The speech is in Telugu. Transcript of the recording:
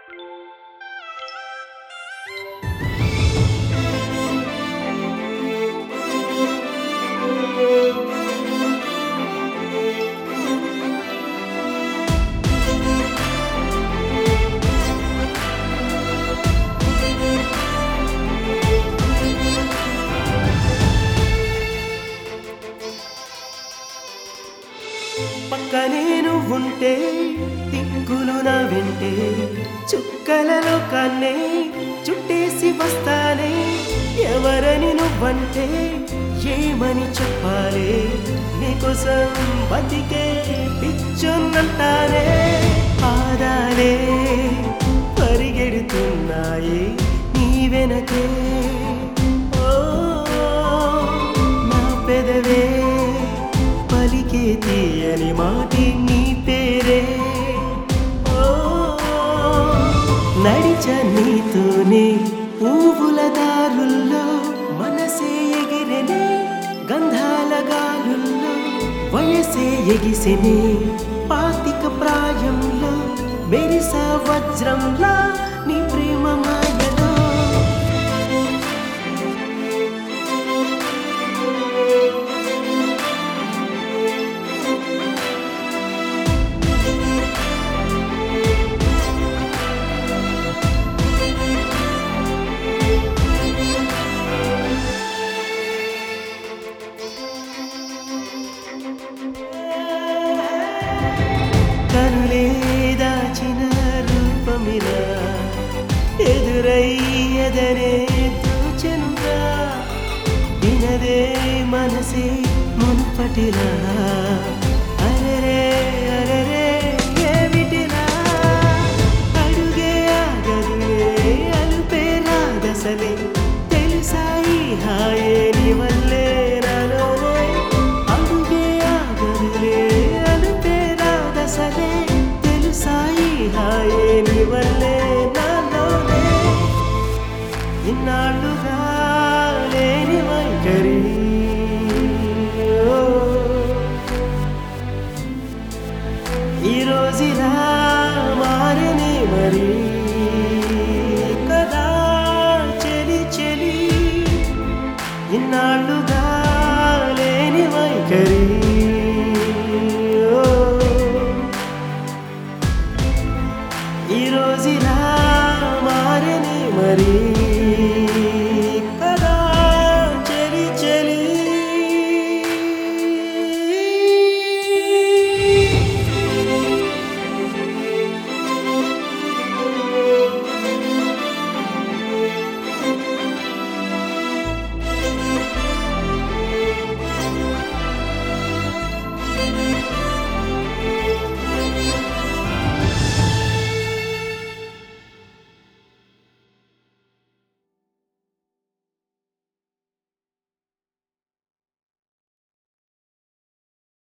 పక్కనే నువ్వుంటే దిక్కులు నా వెంటే చుక్కలలో కన్నే చుట్టేసి వస్తానే ఎవరని నువ్వంటే ఏమని చెప్పాలి నీకోసం బతికే పిచ్చున్నంటానే పాదాలే పరిగెడుతున్నాయి నీ వెనకే ఓ నా పెదవే పలికే తీయని మాటి నీ పేరే ఓ నడిచ నీతోనే పువ్వుల దారుల్లో మనసే ఎగిరెనే గంధాల గాలుల్లో వయసే ఎగిసెనే పాతిక ప్రాయంలో మెరిస వజ్రంలా నీ ప్రేమ మాయలో కనులే దాచిన రూపమిలా ఎదురయ్యదనే తోచనుగా వినదే మనసే మునుపటిలా అరరే అరరే ఏమిటిలా అడుగే ఆగదులే అలుపే రాదసలే తెలుసాయి హాయే నీ వల్లే నాలోనే అడుగే ఆగదులే అలుపే రాదసలే తెలుసాయి హాయే నీ వల్లే నాలోనే ఇన్నాళ్ళుగా లేని వైఖరి ఓ, ఈ రోజులా మారని మరి కదా చెలి చెలి ఇన్నాళ్ళుగా లేని వైఖరి ఓ, ఈ రోజులా మారని మరి